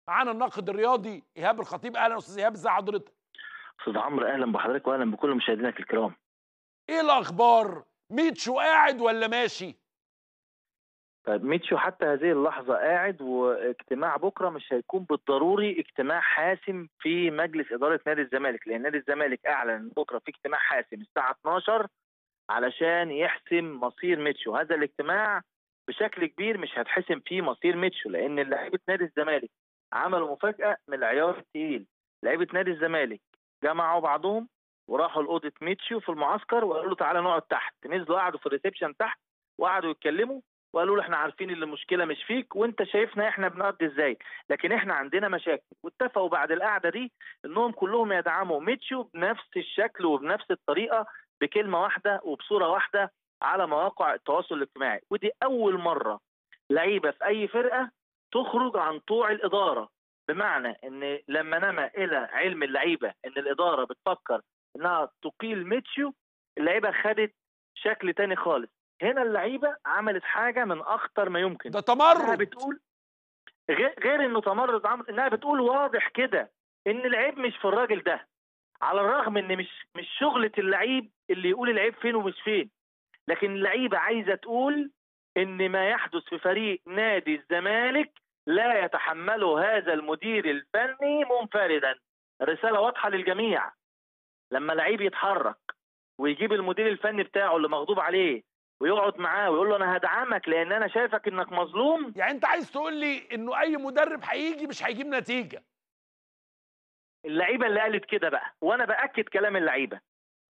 معانا الناقد الرياضي ايهاب الخطيب اهلا استاذ ايهاب ازي حضرتك استاذ عمرو اهلا بحضرتك واهلا بكل مشاهدينك الكرام ايه الاخبار ميتشو قاعد ولا ماشي طيب ميتشو حتى هذه اللحظة قاعد واجتماع بكرة مش هيكون بالضروري اجتماع حاسم في مجلس إدارة نادي الزمالك لأن نادي الزمالك أعلن بكرة في اجتماع حاسم الساعة 12 علشان يحسم مصير ميتشو هذا الاجتماع بشكل كبير مش هتحسم فيه مصير ميتشو لأن لعيبة نادي الزمالك عملوا مفاجأة من العيار التقيل لعيبة نادي الزمالك جمعوا بعضهم وراحوا لأوضة ميتشو في المعسكر وقالوا له تعالى نقعد تحت نزلوا قعدوا في الريسبشن تحت وقعدوا يتكلموا وقالوا له احنا عارفين ان المشكله مش فيك وانت شايفنا احنا بنقضي ازاي لكن احنا عندنا مشاكل واتفقوا بعد القعده دي انهم كلهم يدعموا ميتشو بنفس الشكل وبنفس الطريقه بكلمه واحده وبصوره واحده على مواقع التواصل الاجتماعي ودي اول مره لعيبه في اي فرقه تخرج عن طوع الاداره بمعنى ان لما نما الى علم اللعيبه ان الاداره بتفكر انها تقيل ميتشو اللعيبه خدت شكل تاني خالص هنا اللعيبه عملت حاجه من اخطر ما يمكن ده انها تمرد بتقول غير, غير انه تمرد عمرو انها بتقول واضح كده ان العيب مش في الراجل ده على الرغم ان مش مش شغله اللعيب اللي يقول العيب فين ومش فين لكن اللعيبه عايزه تقول ان ما يحدث في فريق نادي الزمالك لا يتحمله هذا المدير الفني منفردا رساله واضحه للجميع لما لعيب يتحرك ويجيب المدير الفني بتاعه اللي مغضوب عليه ويقعد معاه ويقول له انا هدعمك لان انا شايفك انك مظلوم يعني انت عايز تقول لي انه اي مدرب هيجي مش هيجيب نتيجه اللعيبه اللي قالت كده بقى وانا باكد كلام اللعيبه